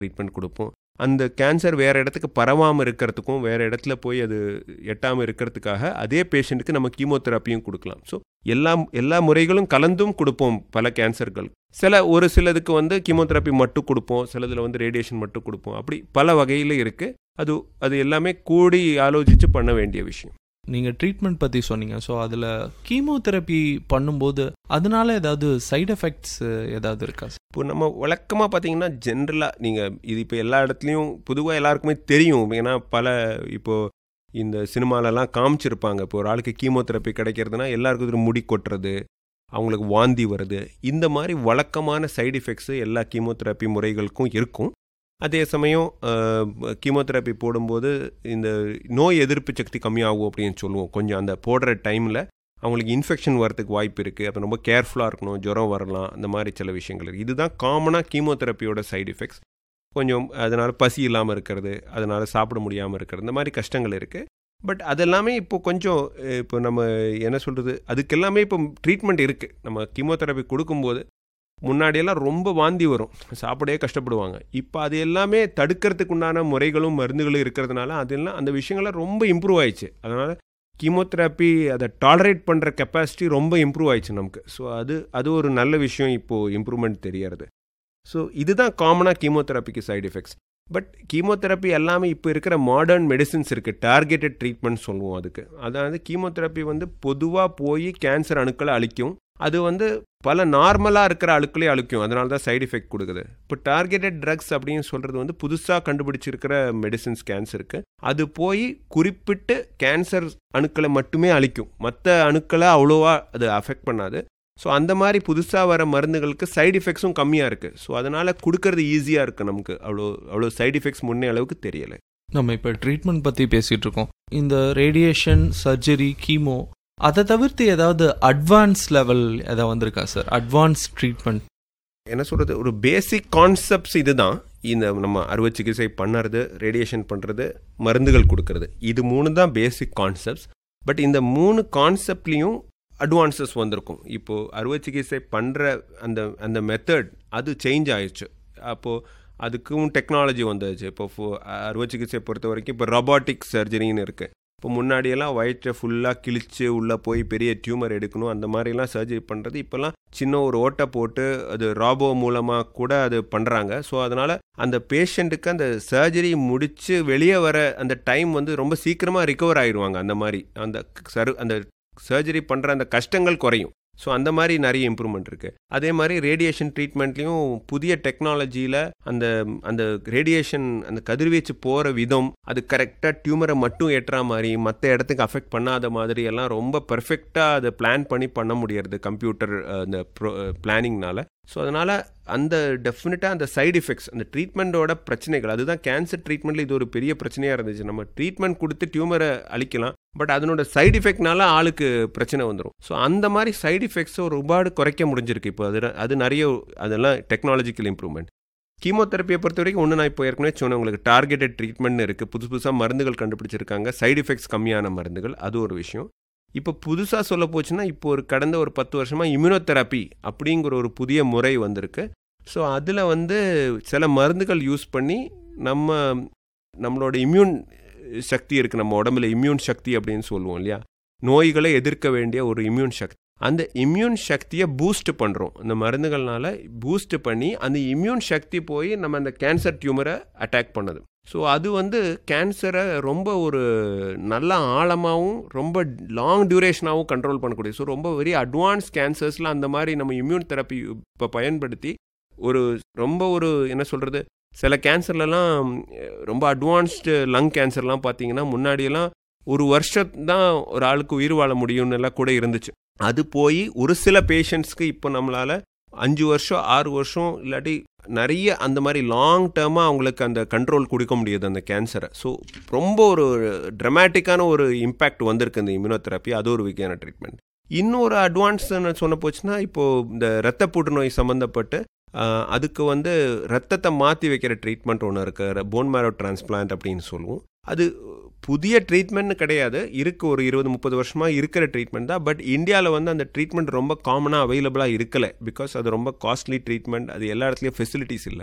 treatment கொடுப்போம் அந்த cancer வேறு இடத்துக்கு பரவாமல் இருக்கிறதுக்கும் வேறு இடத்துல போய் அது எட்டாமல் இருக்கிறதுக்காக அதே பேஷண்ட்டுக்கு நம்ம கீமோதெரப்பியும் கொடுக்கலாம் ஸோ எல்லா எல்லா முறைகளும் கலந்தும் கொடுப்போம் பல கேன்சர்கள் சில ஒரு சிலதுக்கு வந்து கீமோதெரப்பி மட்டும் கொடுப்போம் சிலதில் வந்து ரேடியேஷன் மட்டும் கொடுப்போம் அப்படி பல வகையில் இருக்குது அது அது எல்லாமே கூடி ஆலோசித்து பண்ண வேண்டிய விஷயம் நீங்கள் ட்ரீட்மெண்ட் பற்றி சொன்னீங்க ஸோ அதில் கீமோதெரப்பி பண்ணும்போது அதனால ஏதாவது சைடு எஃபெக்ட்ஸ் ஏதாவது இருக்கா இப்போ நம்ம வழக்கமாக பார்த்தீங்கன்னா ஜென்ரலாக நீங்கள் இது இப்போ எல்லா இடத்துலையும் பொதுவாக எல்லாருக்குமே தெரியும் ஏன்னா பல இப்போது இந்த சினிமாலலாம் காமிச்சிருப்பாங்க இப்போ ஒரு ஆளுக்கு கீமோதெரப்பி கிடைக்கிறதுனா எல்லாருக்கும் ஒரு முடி கொட்டுறது அவங்களுக்கு வாந்தி வருது இந்த மாதிரி வழக்கமான சைடு எஃபெக்ட்ஸு எல்லா கீமோதெரப்பி முறைகளுக்கும் இருக்கும் அதே சமயம் கீமோதெரப்பி போடும்போது இந்த நோய் எதிர்ப்பு சக்தி கம்மியாகும் அப்படின்னு சொல்லுவோம் கொஞ்சம் அந்த போடுற டைமில் அவங்களுக்கு இன்ஃபெக்ஷன் வரதுக்கு வாய்ப்பு இருக்குது அப்போ ரொம்ப கேர்ஃபுல்லாக இருக்கணும் ஜுரம் வரலாம் அந்த மாதிரி சில விஷயங்கள் இருக்குது இதுதான் காமனாக கீமோதெரப்பியோட சைடு எஃபெக்ட்ஸ் கொஞ்சம் அதனால் பசி இல்லாமல் இருக்கிறது அதனால் சாப்பிட முடியாமல் இருக்கிறது இந்த மாதிரி கஷ்டங்கள் இருக்குது பட் அதெல்லாமே இப்போ கொஞ்சம் இப்போ நம்ம என்ன சொல்கிறது அதுக்கெல்லாமே இப்போ ட்ரீட்மெண்ட் இருக்குது நம்ம கீமோதெரப்பி கொடுக்கும்போது முன்னாடியெல்லாம் ரொம்ப வாந்தி வரும் சாப்பிடவே கஷ்டப்படுவாங்க இப்போ அது எல்லாமே தடுக்கிறதுக்கு உண்டான முறைகளும் மருந்துகளும் இருக்கிறதுனால அதெல்லாம் அந்த விஷயங்கள்லாம் ரொம்ப இம்ப்ரூவ் ஆயிடுச்சு அதனால் கீமோதெரப்பி அதை டாலரேட் பண்ணுற கெப்பாசிட்டி ரொம்ப இம்ப்ரூவ் ஆயிடுச்சு நமக்கு ஸோ அது அது ஒரு நல்ல விஷயம் இப்போது இம்ப்ரூவ்மெண்ட் தெரியறது ஸோ இதுதான் காமனாக கீமோதெரப்பிக்கு சைடு எஃபெக்ட்ஸ் பட் கீமோதெரப்பி எல்லாமே இப்போ இருக்கிற மாடர்ன் மெடிசின்ஸ் இருக்குது டார்கெட்டட் ட்ரீட்மெண்ட் சொல்லுவோம் அதுக்கு அதாவது கீமோதெரப்பி வந்து பொதுவாக போய் கேன்சர் அணுக்களை அழிக்கும் அது வந்து பல நார்மலாக இருக்கிற அழுக்களே அழுக்கும் அதனால தான் சைடு எஃபெக்ட் கொடுக்குது இப்போ டார்கெட்டட் ட்ரக்ஸ் அப்படின்னு சொல்கிறது வந்து புதுசாக கண்டுபிடிச்சிருக்கிற மெடிசின்ஸ் கேன்சருக்கு அது போய் குறிப்பிட்டு கேன்சர் அணுக்களை மட்டுமே அழிக்கும் மற்ற அணுக்களை அவ்வளோவா அது அஃபெக்ட் பண்ணாது ஸோ அந்த மாதிரி புதுசாக வர மருந்துகளுக்கு சைடு எஃபெக்ட்ஸும் கம்மியாக இருக்குது ஸோ அதனால் கொடுக்கறது ஈஸியாக இருக்குது நமக்கு அவ்வளோ அவ்வளோ சைடு எஃபெக்ட்ஸ் முன்னே அளவுக்கு தெரியலை நம்ம இப்போ ட்ரீட்மெண்ட் பற்றி பேசிகிட்டு இருக்கோம் இந்த ரேடியேஷன் சர்ஜரி கீமோ அதை தவிர்த்து ஏதாவது அட்வான்ஸ் லெவல் எதாவது வந்திருக்கா சார் அட்வான்ஸ் ட்ரீட்மெண்ட் என்ன சொல்கிறது ஒரு பேசிக் கான்செப்ட்ஸ் இதுதான் இந்த நம்ம அறுவை சிகிச்சை பண்ணுறது ரேடியேஷன் பண்ணுறது மருந்துகள் கொடுக்கறது இது மூணு தான் பேசிக் கான்செப்ட்ஸ் பட் இந்த மூணு கான்செப்ட்லேயும் அட்வான்சஸ் வந்திருக்கும் இப்போது அறுவை சிகிச்சை பண்ணுற அந்த அந்த மெத்தட் அது சேஞ்ச் ஆயிடுச்சு அப்போது அதுக்கும் டெக்னாலஜி வந்துச்சு இப்போ அறுவை சிகிச்சை பொறுத்த வரைக்கும் இப்போ ரொபாட்டிக் சர்ஜரின்னு இருக்குது இப்போ முன்னாடியெல்லாம் வயிற்றை ஃபுல்லாக கிழிச்சு உள்ளே போய் பெரிய டியூமர் எடுக்கணும் அந்த மாதிரிலாம் சர்ஜரி பண்ணுறது இப்போல்லாம் சின்ன ஒரு ஓட்டை போட்டு அது ராபோ மூலமாக கூட அது பண்ணுறாங்க ஸோ அதனால் அந்த பேஷண்ட்டுக்கு அந்த சர்ஜரி முடித்து வெளியே வர அந்த டைம் வந்து ரொம்ப சீக்கிரமாக ரிகவர் ஆயிடுவாங்க அந்த மாதிரி அந்த சரு அந்த சர்ஜரி பண்ணுற அந்த கஷ்டங்கள் குறையும் ஸோ அந்த மாதிரி நிறைய இம்ப்ரூவ்மெண்ட் இருக்குது அதே மாதிரி ரேடியேஷன் ட்ரீட்மெண்ட்லேயும் புதிய டெக்னாலஜியில் அந்த அந்த ரேடியேஷன் அந்த கதிர்வீச்சு போகிற விதம் அது கரெக்டாக டியூமரை மட்டும் ஏற்றுற மாதிரி மற்ற இடத்துக்கு அஃபெக்ட் பண்ணாத மாதிரி எல்லாம் ரொம்ப பர்ஃபெக்டாக அதை பிளான் பண்ணி பண்ண முடியறது கம்ப்யூட்டர் அந்த ப்ரோ பிளானிங்னால ஸோ அதனால் அந்த டெஃபினட்டாக அந்த சைடு எஃபெக்ட்ஸ் அந்த ட்ரீட்மெண்ட்டோட பிரச்சனைகள் அதுதான் கேன்சர் ட்ரீட்மெண்ட்டில் இது ஒரு பெரிய பிரச்சனையாக இருந்துச்சு நம்ம ட்ரீட்மெண்ட் கொடுத்து டியூமரை அழிக்கலாம் பட் அதனோட சைடு எஃபெக்ட்னால ஆளுக்கு பிரச்சனை வந்துடும் ஸோ அந்த மாதிரி சைடு எஃபெக்ட்ஸை ஒரு ரூபாடு குறைக்க முடிஞ்சிருக்கு இப்போ அது அது நிறைய அதெல்லாம் டெக்னாலஜிக்கல் இம்ப்ரூவ்மெண்ட் கீமோதெரப்பியை பொறுத்த வரைக்கும் ஒன்று நான் இப்போ ஏற்கனவே சொன்னேன் உங்களுக்கு டார்கெட்டட் ட்ரீட்மெண்ட் இருக்குது புதுசு புதுசாக மருந்துகள் கண்டுபிடிச்சிருக்காங்க சைடு எஃபெக்ட்ஸ் கம்மியான மருந்துகள் அது ஒரு விஷயம் இப்போ புதுசாக சொல்ல போச்சுன்னா இப்போ ஒரு கடந்த ஒரு பத்து வருஷமாக இம்யூனோதெரப்பி அப்படிங்கிற ஒரு புதிய முறை வந்திருக்கு ஸோ அதில் வந்து சில மருந்துகள் யூஸ் பண்ணி நம்ம நம்மளோட இம்யூன் சக்தி இருக்குது நம்ம உடம்புல இம்யூன் சக்தி அப்படின்னு சொல்லுவோம் இல்லையா நோய்களை எதிர்க்க வேண்டிய ஒரு இம்யூன் சக்தி அந்த இம்யூன் சக்தியை பூஸ்ட் பண்ணுறோம் இந்த மருந்துகள்னால பூஸ்ட் பண்ணி அந்த இம்யூன் சக்தி போய் நம்ம அந்த கேன்சர் டியூமரை அட்டாக் பண்ணுது ஸோ அது வந்து கேன்சரை ரொம்ப ஒரு நல்ல ஆழமாகவும் ரொம்ப லாங் டியூரேஷனாகவும் கண்ட்ரோல் பண்ணக்கூடிய ஸோ ரொம்ப வெரி அட்வான்ஸ் கேன்சர்ஸில் அந்த மாதிரி நம்ம இம்யூன் தெரப்பி இப்போ பயன்படுத்தி ஒரு ரொம்ப ஒரு என்ன சொல்கிறது சில கேன்சர்லலாம் ரொம்ப அட்வான்ஸ்டு லங் கேன்சர்லாம் பார்த்தீங்கன்னா முன்னாடியெல்லாம் ஒரு வருஷம் தான் ஒரு ஆளுக்கு உயிர் வாழ முடியும்னு எல்லாம் கூட இருந்துச்சு அது போய் ஒரு சில பேஷண்ட்ஸ்க்கு இப்போ நம்மளால் அஞ்சு வருஷம் ஆறு வருஷம் இல்லாட்டி நிறைய அந்த மாதிரி லாங் டேர்மாக அவங்களுக்கு அந்த கண்ட்ரோல் கொடுக்க முடியாது அந்த கேன்சரை ஸோ ரொம்ப ஒரு ட்ரமேட்டிக்கான ஒரு இம்பேக்ட் வந்திருக்கு இந்த இம்யூனோதெரப்பி அது ஒரு வகையான ட்ரீட்மெண்ட் இன்னொரு அட்வான்ஸ் சொன்ன போச்சுன்னா இப்போது இந்த ரத்த புற்றுநோய் சம்மந்தப்பட்டு அதுக்கு வந்து ரத்தத்தை மாற்றி வைக்கிற ட்ரீட்மெண்ட் ஒன்று இருக்குது போன் மேரோ டிரான்ஸ்பிளான்ட் அப்படின்னு சொல்லுவோம் அது புதிய ட்ரீட்மெண்ட்னு கிடையாது இருக்கு ஒரு இருபது முப்பது வருஷமாக இருக்கிற ட்ரீட்மெண்ட் தான் பட் இந்தியாவில் வந்து அந்த ட்ரீட்மெண்ட் ரொம்ப காமனாக அவைலபிளாக இருக்கலை பிகாஸ் அது ரொம்ப காஸ்ட்லி ட்ரீட்மெண்ட் அது எல்லா இடத்துலையும் ஃபெசிலிட்டிஸ் இல்லை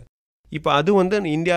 இப்போ அது வந்து இந்தியா